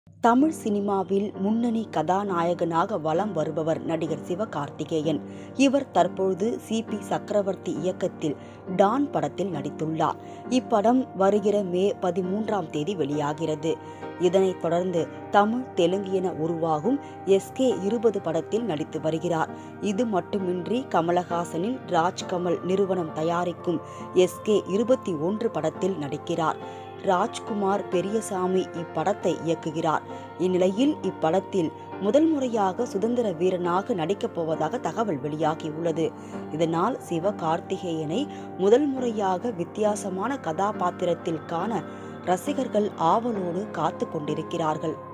தமிழ் சினிமாவில் முன்னணி கதாநாயகனாக வலம் வருபவர் நடிகர் சிவகார்த்திகேயன் இவர் தற்பொழுது சி பி சக்கரவர்த்தி இயக்கத்தில் டான் படத்தில் நடித்துள்ளார் இப்படம் வருகிற மே பதிமூன்றாம் தேதி வெளியாகிறது இதனைத் தொடர்ந்து தமிழ் தெலுங்கு என உருவாகும் எஸ்கே இருபது படத்தில் நடித்து வருகிறார் இது மட்டுமின்றி கமலஹாசனின் ராஜ்கமல் நிறுவனம் தயாரிக்கும் எஸ்கே இருபத்தி ஒன்று படத்தில் நடிக்கிறார் ராஜ்குமார் பெரியசாமி இப்படத்தை இயக்குகிறார் இந்நிலையில் இப்படத்தில் முதல் முறையாக சுதந்திர வீரனாக நடிக்கப் போவதாக தகவல் வெளியாகியுள்ளது இதனால் சிவகார்த்திகேயனை முதல் முறையாக வித்தியாசமான கதாபாத்திரத்தில் காண ரசிகர்கள் ஆவலோடு காத்து கொண்டிருக்கிறார்கள்